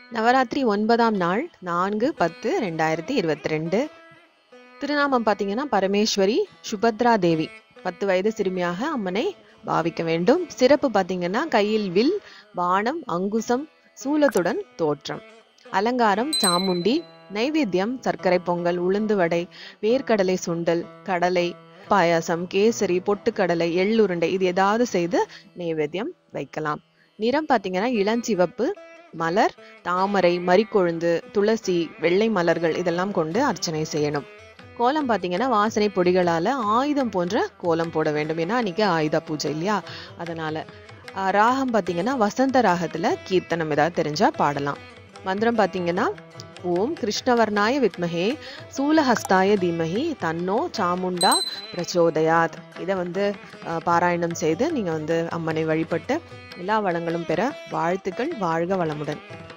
நவராத்திரி ஒன்பதாம் நாள் நான்கு பத்து ரெண்டாயிரத்தி இருபத்தி ரெண்டு திருநாமம் பார்த்தீங்கன்னா பரமேஸ்வரி சுபத்ரா தேவி பத்து வயது சிறுமியாக அம்மனை பாவிக்க வேண்டும் சிறப்பு பார்த்தீங்கன்னா கையில் வில் பானம் அங்குசம் சூலத்துடன் தோற்றம் அலங்காரம் சாமுண்டி நைவேத்தியம் சர்க்கரை பொங்கல் உளுந்து வடை வேர்க்கடலை சுண்டல் கடலை பாயாசம் கேசரி பொட்டுக்கடலை எள்ளுருண்டை இது ஏதாவது செய்து நைவேத்தியம் வைக்கலாம் நிறம் பார்த்தீங்கன்னா இளஞ்சிவப்பு மலர் தாமரை மறிக்கொழுந்து துளசி வெள்ளை மலர்கள் இதெல்லாம் கொண்டு அர்ச்சனை செய்யணும் கோலம் பார்த்தீங்கன்னா வாசனை பொடிகளால ஆயுதம் போன்ற கோலம் போட வேண்டும் ஏன்னா அன்னைக்கு ஆயுத பூஜை இல்லையா அதனால ஆஹ் ராகம் பார்த்தீங்கன்னா வசந்த ராகத்துல கீர்த்தனம் ஏதாவது தெரிஞ்சா பாடலாம் மந்திரம் பார்த்தீங்கன்னா ஓம் கிருஷ்ணவர்ணாய வித்மஹே சூலஹஸ்தாய தீமஹி தன்னோ சாமுண்டா பிரச்சோதயாத் இதை வந்து ஆஹ் பாராயணம் செய்து நீங்க வந்து அம்மனை வழிபட்டு எல்லா வளங்களும் பெற வாழ்த்துக்கள் வாழ்க வளமுடன்